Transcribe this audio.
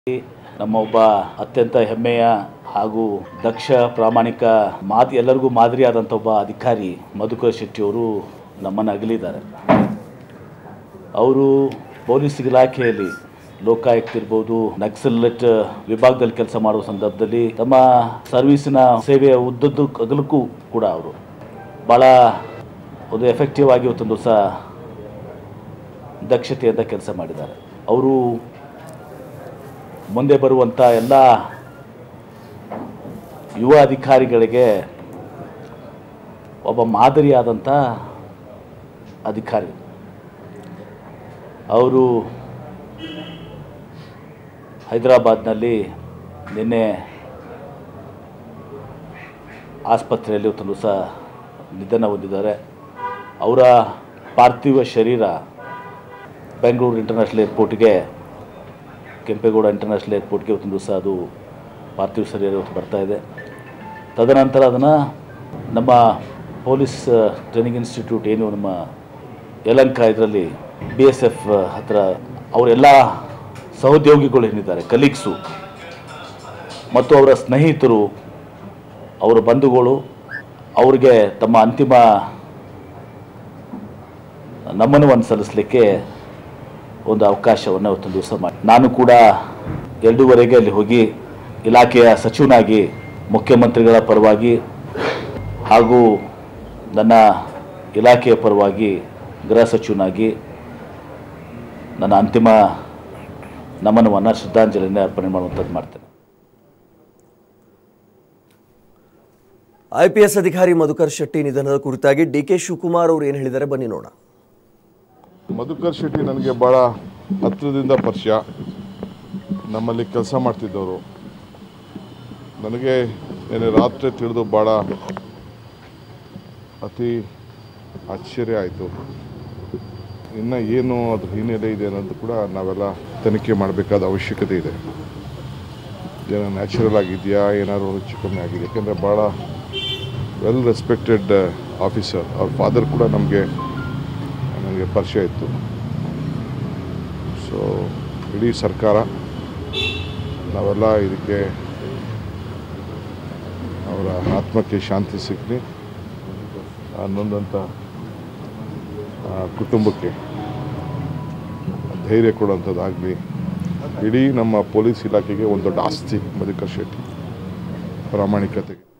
ನಮ್ಮ ಒಬ್ಬ ಅತ್ಯಂತ ಹೆಮ್ಮೆಯ ಹಾಗೂ ದಕ್ಷ ಪ್ರಾಮಾಣಿಕ ಮಾತು ಎಲ್ಲರಿಗೂ ಮಾದರಿಯಾದಂಥ ಒಬ್ಬ ಅಧಿಕಾರಿ ಮಧುಕರ್ ಶೆಟ್ಟಿಯವರು ನಮ್ಮನ್ನು ಅಗಲಿದ್ದಾರೆ ಅವರು ಪೊಲೀಸ್ ಇಲಾಖೆಯಲ್ಲಿ ಲೋಕಾಯುಕ್ತ ಇರ್ಬೋದು ನಕ್ಸಲಟ್ ವಿಭಾಗದಲ್ಲಿ ಕೆಲಸ ಮಾಡುವ ಸಂದರ್ಭದಲ್ಲಿ ತಮ್ಮ ಸರ್ವೀಸಿನ ಸೇವೆಯ ಉದ್ದದ್ದು ಅಗಲಕ್ಕೂ ಕೂಡ ಅವರು ಭಾಳ ಒಂದು ಎಫೆಕ್ಟಿವ್ ಆಗಿ ಇವತ್ತೊಂದು ದಿವಸ ದಕ್ಷತೆಯಿಂದ ಕೆಲಸ ಮಾಡಿದ್ದಾರೆ ಅವರು ಮುಂದೆ ಬರುವಂಥ ಎಲ್ಲ ಯುವ ಅಧಿಕಾರಿಗಳಿಗೆ ಒಬ್ಬ ಮಾದರಿಯಾದಂಥ ಅಧಿಕಾರಿ ಅವರು ಹೈದರಾಬಾದ್ನಲ್ಲಿ ನಿನ್ನೆ ಆಸ್ಪತ್ರೆಯಲ್ಲಿ ಒಂದು ದಿವಸ ನಿಧನ ಹೊಂದಿದ್ದಾರೆ ಅವರ ಪಾರ್ಥಿವ ಶರೀರ ಬೆಂಗಳೂರು ಇಂಟರ್ನ್ಯಾಷನಲ್ ಏರ್ಪೋರ್ಟ್ಗೆ ಕೆಂಪೇಗೌಡ ಇಂಟರ್ನ್ಯಾಷನಲ್ ಏರ್ಪೋರ್ಟ್ಗೆ ಇವತ್ತಿನ ದಿವಸ ಅದು ಪಾರ್ಥಿವ ಶರೀರ ಇವತ್ತು ಬರ್ತಾ ಇದೆ ತದನಂತರ ಅದನ್ನು ನಮ್ಮ ಪೊಲೀಸ್ ಟ್ರೈನಿಂಗ್ ಇನ್ಸ್ಟಿಟ್ಯೂಟ್ ಏನು ನಮ್ಮ ಯಲಂಕ ಇದರಲ್ಲಿ ಬಿ ಎಸ್ ಎಫ್ ಹತ್ರ ಅವರೆಲ್ಲ ಸಹೋದ್ಯೋಗಿಗಳು ಏನಿದ್ದಾರೆ ಕಲೀಗ್ಸು ಮತ್ತು ಅವರ ಸ್ನೇಹಿತರು ಅವರ ಬಂಧುಗಳು ಅವ್ರಿಗೆ ತಮ್ಮ ಅಂತಿಮ ನಮನವನ್ನು ಸಲ್ಲಿಸಲಿಕ್ಕೆ ಒಂದು ಅವಕಾಶವನ್ನು ಅವತ್ತೊಂದು ದಿವಸ ಮಾಡಿ ನಾನು ಕೂಡ ಎರಡೂವರೆಗೆ ಅಲ್ಲಿ ಹೋಗಿ ಇಲಾಖೆಯ ಸಚಿವನಾಗಿ ಮುಖ್ಯಮಂತ್ರಿಗಳ ಪರವಾಗಿ ಹಾಗೂ ನನ್ನ ಇಲಾಖೆಯ ಪರವಾಗಿ ಗೃಹ ಸಚಿವನಾಗಿ ನನ್ನ ಅಂತಿಮ ನಮನವನ್ನು ಶ್ರದ್ಧಾಂಜಲಿಯನ್ನು ಅರ್ಪಣೆ ಮಾಡುವಂಥದ್ದು ಮಾಡ್ತೇನೆ ಐಪಿಎಸ್ ಅಧಿಕಾರಿ ಮಧುಕರ್ ಶೆಟ್ಟಿ ನಿಧನದ ಕುರಿತಾಗಿ ಡಿ ಕೆ ಶಿವಕುಮಾರ್ ಅವರು ಏನು ಹೇಳಿದ್ದಾರೆ ಬನ್ನಿ ನೋಡೋಣ ಮಧುಕರ್ ಶೆಟ್ಟಿ ನನಗೆ ಭಾಳ ಹತ್ತಿರದಿಂದ ಪರಿಚಯ ನಮ್ಮಲ್ಲಿ ಕೆಲಸ ಮಾಡ್ತಿದ್ದವರು ನನಗೆ ಏನೇ ರಾತ್ರಿ ತಿಳಿದು ಭಾಳ ಅತಿ ಆಶ್ಚರ್ಯ ಆಯಿತು ಇನ್ನು ಏನು ಅದ್ರ ಹಿನ್ನೆಲೆ ಇದೆ ಅನ್ನೋದು ಕೂಡ ನಾವೆಲ್ಲ ತನಿಖೆ ಮಾಡಬೇಕಾದ ಅವಶ್ಯಕತೆ ಇದೆ ಏನೋ ನ್ಯಾಚುರಲ್ ಆಗಿದೆಯಾ ಏನಾದ್ರು ಹೆಚ್ಚು ಕಮ್ಮಿ ಆಗಿದೆ ಯಾಕೆಂದರೆ ಭಾಳ ವೆಲ್ ರೆಸ್ಪೆಕ್ಟೆಡ್ ಆಫೀಸರ್ ಅವ್ರ ಫಾದರ್ ಕೂಡ ನಮಗೆ ನನಗೆ ಪರಿಚಯ ಇತ್ತು ಸೊ ಇಡೀ ಸರ್ಕಾರ ನಾವೆಲ್ಲ ಇದಕ್ಕೆ ಅವರ ಆತ್ಮಕ್ಕೆ ಶಾಂತಿ ಸಿಗಲಿ ಅನ್ನೊಂದಂಥ ಆ, ಕುಟುಂಬಕ್ಕೆ ಧೈರ್ಯ ಕೊಡುವಂಥದ್ದಾಗಲಿ ಇಡೀ ನಮ್ಮ ಪೊಲೀಸ್ ಇಲಾಖೆಗೆ ಒಂದು ದೊಡ್ಡ ಆಸ್ತಿ ಮಧುಕರ್ ಶೆಟ್ಟಿ ಪ್ರಾಮಾಣಿಕತೆಗೆ